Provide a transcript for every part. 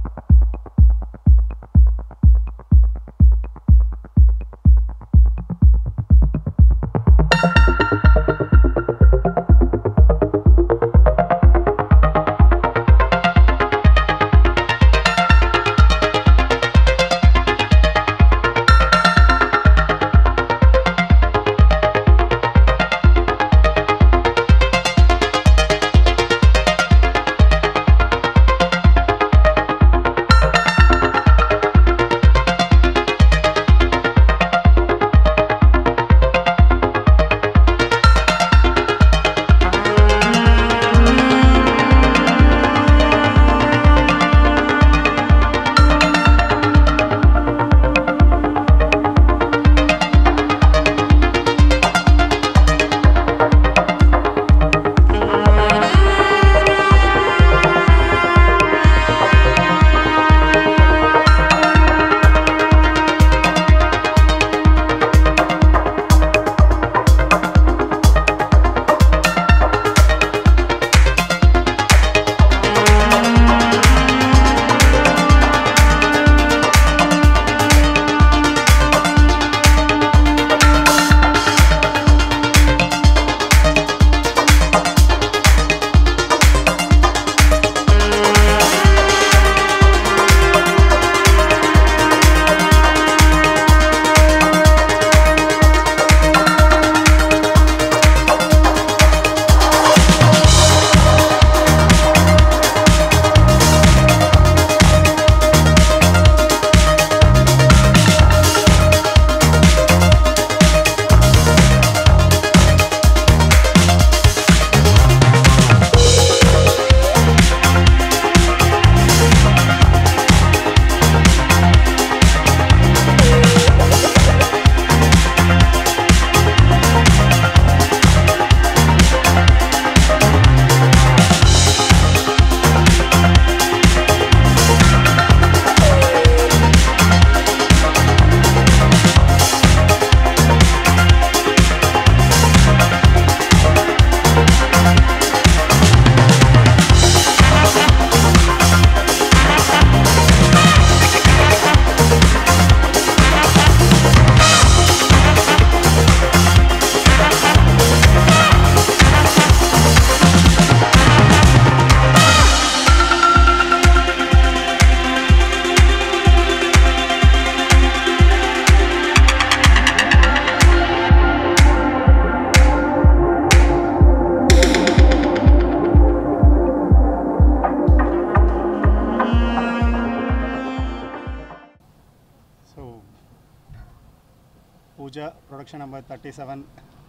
పూజ production number thirty seven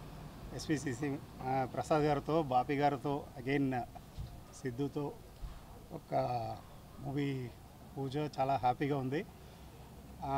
SPCC Prasad గారితో బాపి గారితో again సిద్ధుతో ఒక మూవీ పూజ చాలా హ్యాపీగా ఉంది ఆ,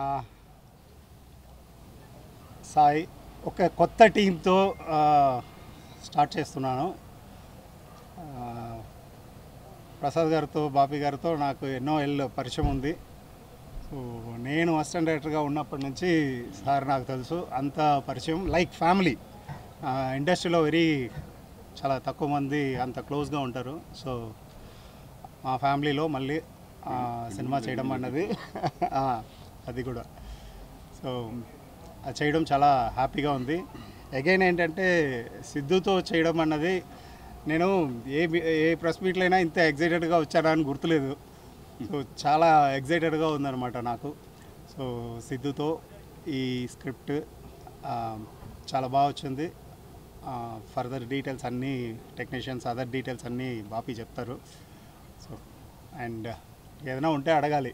సాయి ఒక కొత్త టీంతో స్టార్ట్ చేస్తున్నాను ఆ, ప్రసాద్ గారితో బాపి గారితో నాకు ఎన్నో ఏళ్ళు పరిచయం ఉంది సో నేను అసిస్టెంట్ డైరెక్టర్గా ఉన్నప్పటి నుంచి సార్ నాకు తెలుసు అంత పరిచయం లైక్ ఫ్యామిలీ ఇండస్ట్రీలో వెరీ చాలా తక్కువ మంది అంత క్లోజ్గా ఉంటారు సో మా ఫ్యామిలీలో మళ్ళీ ఆ, సినిమా చేయడం అన్నది ఆ, అది కూడా సో అది చేయడం చాలా హ్యాపీగా ఉంది అగైన్ ఏంటంటే సిద్ధుతో చేయడం అన్నది నేను ఏ మీ- ఏ ప్రెస్ మీట్లైనా ఇంత ఎగ్జైటెడ్గా వచ్చానా అని గుర్తులేదు సో చాలా ఎగ్జైటెడ్గా ఉందన్నమాట నాకు సో సిద్ధుతో ఈ స్క్రిప్ట్ ఆ, చాలా బాగా వచ్చింది ఫర్దర్ డీటెయిల్స్ అన్నీ టెక్నీషియన్స్ అదర్ డీటెయిల్స్ అన్నీ బాపి చెప్తారు సో అండ్ ఏదైనా ఉంటే అడగాలి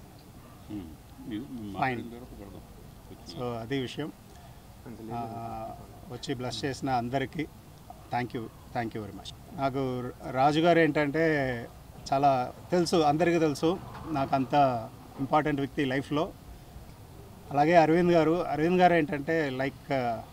Fine. సో అది విషయం ఆ, వచ్చి బ్లస్ చేసిన అందరికీ thank you thank you very much నాకు రాజు గారు ఏంటంటే చాలా తెలుసు అందరికీ తెలుసు నాకు అంత ఇంపార్టెంట్ వ్యక్తి లైఫ్లో అలాగే అరవింద్ గారు అరవింద్ గారు ఏంటంటే లైక్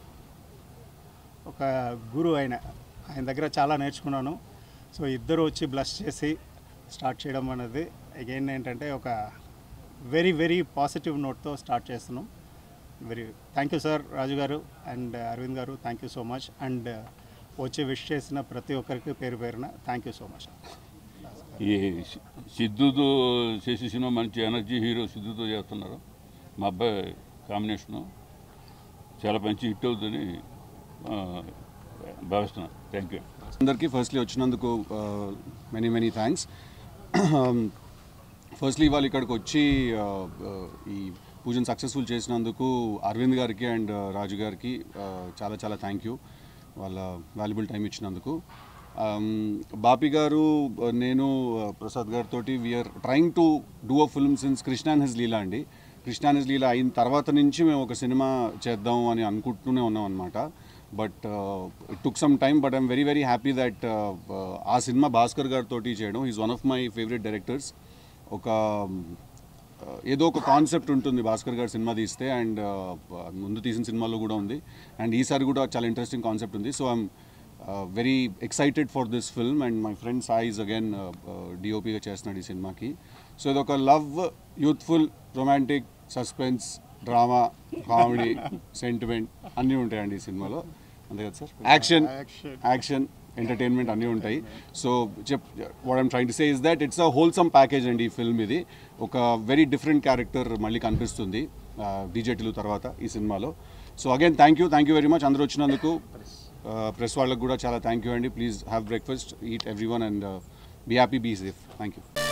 ఒక గురు ఆయన ఆయన దగ్గర చాలా నేర్చుకున్నాను సో ఇద్దరు వచ్చి బ్లస్ చేసి స్టార్ట్ చేయడం అనేది అగైన్ ఏంటంటే ఒక వెరీ వెరీ పాజిటివ్ నోట్తో స్టార్ట్ చేస్తున్నాం very thank you sir Raju garu and Aravind garu thank you so much and వచ్చి విష్ చేసిన ప్రతి ఒక్కరికి పేరు పేరున థ్యాంక్ యూ సో మచ్ ఈ సి- సిద్ధుతో చేసే సినిమా మంచి ఎనర్జీ హీరో సిద్ధుతో చేస్తున్నారు మా అబ్బాయి కాంబినేషను చాలా మంచి హిట్ అవుతుందని ఆ, భావిస్తున్నాను థ్యాంక్ యూ అందరికీ ఫస్ట్లీ వచ్చినందుకు మెనీ మెనీ థ్యాంక్స్ ఫస్ట్లీ ఇవాళ ఇక్కడికి వచ్చి uh, uh, ఈ పూజను సక్సెస్ఫుల్ చేసినందుకు అరవింద్ గారికి అండ్ రాజు గారికి uh, చాలా చాలా థ్యాంక్ యూ వాళ్ళ వాల్యుబుల్ టైం ఇచ్చినందుకు Um, బాపి గారు uh, నేను uh, ప్రసాద్ గారితో we're trying to do a film since Krishna and his Leela అండి కృష్ణ అండ్ హిజ్ లీలా అయిన తర్వాత నుంచి మేము ఒక సినిమా చేద్దాం అని అనుకుంటూనే ఉన్నాం అనమాట but it took some time but I'm very very happy that ఆ సినిమా భాస్కర్ గారితో చేయడం is one of my favourite directors ఒక uh, ఏదో ఒక కాన్సెప్ట్ ఉంటుంది భాస్కర్ గారు సినిమా తీస్తే అండ్ ముందు తీసిన సినిమాలో కూడా ఉంది అండ్ ఈసారి కూడా చాలా ఇంట్రెస్టింగ్ కాన్సెప్ట్ ఉంది so I'm very excited for this film and my friend సాయిజ్ అగైన్ డిఓపిగా చేస్తున్నాడు ఈ సినిమాకి సో ఇది ఒక love youthful romantic suspense drama comedy sentiment అన్నీ ఉంటాయండి ఈ సినిమాలో అంతే కదా సార్ యాక్షన్ యాక్షన్ ఎంటర్టైన్మెంట్ అన్నీ ఉంటాయి సో చెప్ what I'm trying to say is that it's a wholesome package అండి ఈ ఫిల్మ్ ఇది ఒక వెరీ డిఫరెంట్ క్యారెక్టర్ మళ్ళీ కనిపిస్తుంది డీజేటీలు తర్వాత ఈ సినిమాలో so again thank you thank you very much అందరూ వచ్చినందుకు ప్రెస్ వాళ్ళకు కూడా చాలా థ్యాంక్ యూ అండి please have breakfast eat everyone and be happy be safe thank you